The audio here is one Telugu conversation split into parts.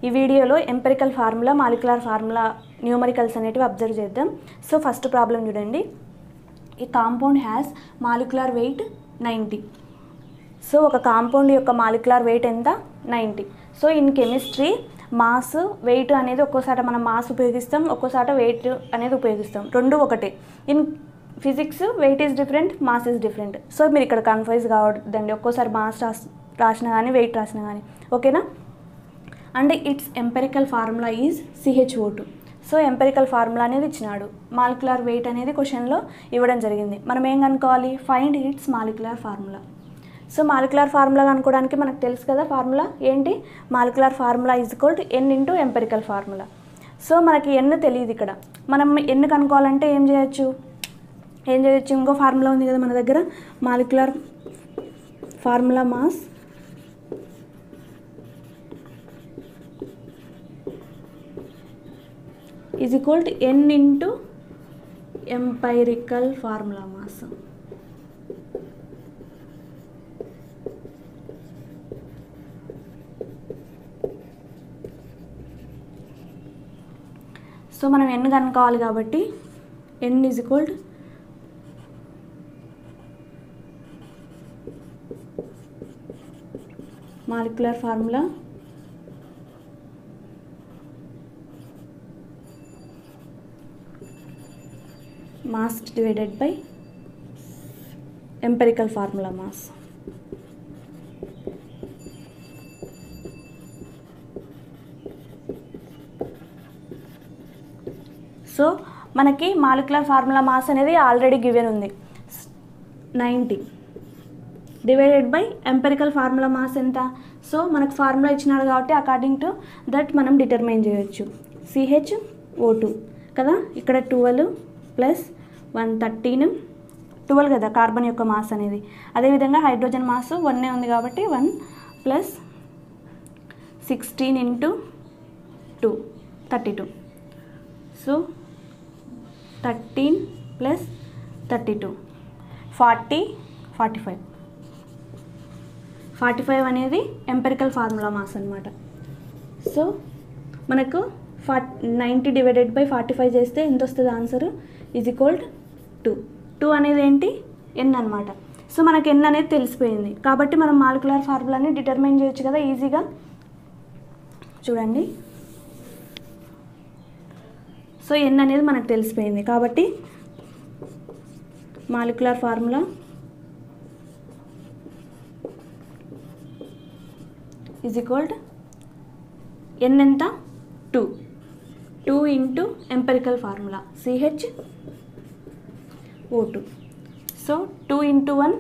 ఈ వీడియోలో empirical formula molecular formula numericals అనేటివి అబ్జర్వ్ చేద్దాం సో ఫస్ట్ ప్రాబ్లం చూడండి ఈ compound has molecular weight ninety so ఒక కాంపౌండ్ యొక్క మాలిక్యులర్ వెయిట్ ఎంత ninety so in chemistry mass weight అనేది ఒక్కోసాట మనం మాస్ ఉపయోగిస్తాం ఒక్కోసాట వెయిట్ అనేది ఉపయోగిస్తాం రెండు ఒకటే in physics weight is different mass is different so మీరు ఇక్కడ కన్ఫ్యూజ్ కావద్దండి ఒక్కోసారి మాస్ రాస్ రాసినా కానీ వెయిట్ రాసినా కానీ ఓకేనా and it's empirical formula is CHO two so empirical formula అనేది ఇచ్చినాడు మాలిక్యులర్ వెయిట్ అనేది క్వశ్చన్లో ఇవ్వడం జరిగింది మనం ఏం కనుక్కోవాలి find it's molecular formula so molecular formula కనుక్కోవడానికి మనకు తెలుసు కదా ఫార్ములా ఏంటి molecular formula is equal to N into empirical formula so మనకి ఎన్ తెలియదు ఇక్కడ మనం ఎన్ కనుక్కోవాలంటే ఏం చేయొచ్చు ఏం చేయొచ్చు ఇంకో ఫార్ములా ఉంది కదా మన దగ్గర molecular formula mass is equal to N into empirical formula mass so మనం ఎన్ కనుక్కోవాలి కాబట్టి n is equal to molecular formula mass divided by empirical formula mass so మనకి మాలిక్యులర్ ఫార్ములా మాస్ అనేది ఆల్రెడీ గివెన్ ఉంది ninety divided by empirical formula mass ఎంత సో మనకు ఫార్ములా ఇచ్చినాడు కాబట్టి అకార్డింగ్ టు దట్ మనం డిటర్మైన్ చేయొచ్చు సిహెచ్ ఓ టూ కదా ఇక్కడ twelve plus one thirteen twelve కదా కార్బన్ యొక్క మాస్ అనేది అదేవిధంగా హైడ్రోజన్ మాస్ వన్నే ఉంది కాబట్టి one plus sixteen into two thirty two so thirteen plus thirty two forty forty five forty five అనేది ఎంపెరికల్ ఫార్ములా మాస్ అనమాట సో మనకు ఫా ninety divided by forty five చేస్తే ఎంత వస్తుంది answer is equalled two two అనేది ఏంటి ఎన్ అనమాట సో మనకి ఎన్ అనేది తెలిసిపోయింది కాబట్టి మనం మాలిక్యులర్ ఫార్ములాని డిటర్మైన్ చేయొచ్చు కదా ఈజీగా చూడండి సో ఎన్ అనేది మనకు తెలిసిపోయింది కాబట్టి molecular formula is equalled n ఎంత two two into empirical formula CH O two so two into one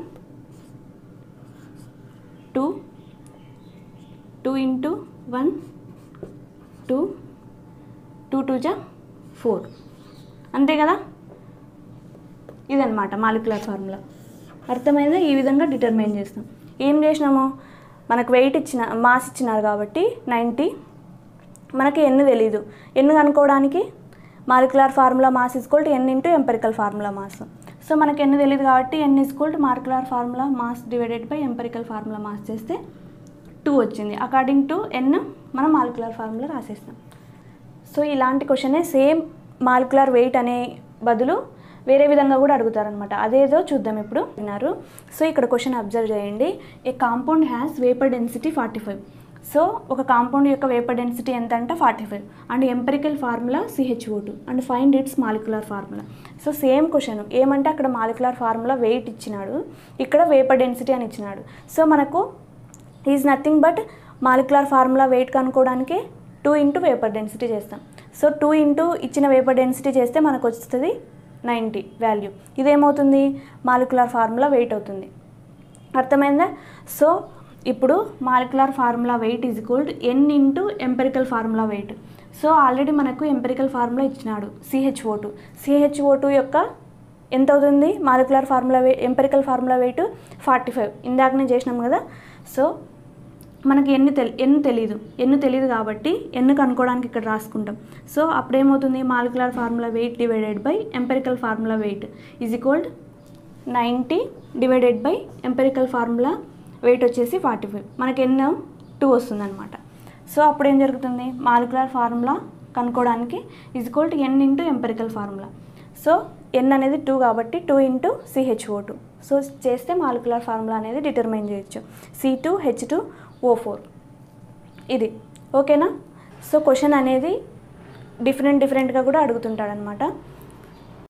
two two into one two two two జా ఫోర్ అంతే కదా ఇదనమాట మాలిక్యులర్ ఫార్ములా అర్థమైందా ఈ విధంగా డిటర్మైన్ చేస్తాం ఏం చేసినాము మనకు వెయిట్ ఇచ్చిన మాస్ ఇచ్చినారు కాబట్టి నైంటీ మనకి ఎన్ని తెలీదు ఎన్ని కనుక్కోవడానికి molecular formula mass equal to N into empirical formula mass so మనకి ఎన్ని తెలియదు కాబట్టి n equal to molecular formula mass divided by empirical formula mass చేస్తే టూ వచ్చింది అకార్డింగ్ టు ఎన్ మనం మాలిక్యులర్ ఫార్ములా రాసేస్తాం సో ఇలాంటి క్వశ్చనే సేమ్ మాలిక్యులర్ వెయిట్ అనే బదులు వేరే విధంగా కూడా అడుగుతారనమాట అదేదో చూద్దాం ఇప్పుడు విన్నారు సో ఇక్కడ క్వశ్చన్ అబ్జర్వ్ చేయండి a compound has vapour density forty five so ఒక కాంపౌండ్ యొక్క వేపర్ డెన్సిటీ ఎంత అంటే forty five and empirical formula CHO two and find it's molecular formula so same question ఏమంటే అక్కడ మాలిక్యులర్ ఫార్ములా వెయిట్ ఇచ్చినాడు ఇక్కడ వేపర్ డెన్సిటీ అని ఇచ్చినాడు సో మనకు is nothing but molecular formula weight కనుక్కోవడానికి టూ ఇంటూ వేపర్ డెన్సిటీ చేస్తాం సో టూ ఇంటూ ఇచ్చిన వేపర్ డెన్సిటీ చేస్తే మనకు వస్తుంది నైంటీ వాల్యూ ఇదేమవుతుంది మాలిక్యులర్ ఫార్ములా వెయిట్ అవుతుంది అర్థమైందా సో ఇప్పుడు molecular formula weight is equal to N into empirical formula weight so already మనకు ఎంపెరికల్ ఫార్ములా ఇచ్చినాడు సిహెచ్ఓ టూ సిహెచ్ఓ టూ యొక్క ఎంత అవుతుంది molecular formula weight empirical formula weight forty five ఇందాకనే చేసినాం కదా సో మనకి ఎన్ని తెలి ఎన్ని తెలీదు ఎన్ని తెలియదు కాబట్టి ఎన్ని కనుక్కోవడానికి ఇక్కడ రాసుకుంటాం సో అప్పుడేమవుతుంది molecular formula weight divided by empirical formula weight is equalled ninety divided by empirical formula weight వచ్చేసి ఫార్టీ ఫైవ్ మనకి ఎన్నో టూ వస్తుందన్నమాట సో అప్పుడు ఏం జరుగుతుంది మాలిక్యులర్ ఫార్ములా కనుక్కోవడానికి is equal to N into empirical formula so n అనేది టూ కాబట్టి two into CHO two so చేస్తే మాలిక్యులర్ ఫార్ములా అనేది డిటర్మైన్ చేయొచ్చు C two H two O four ఇది ఓకేనా సో క్వశ్చన్ అనేది డిఫరెంట్ డిఫరెంట్గా కూడా అడుగుతుంటాడనమాట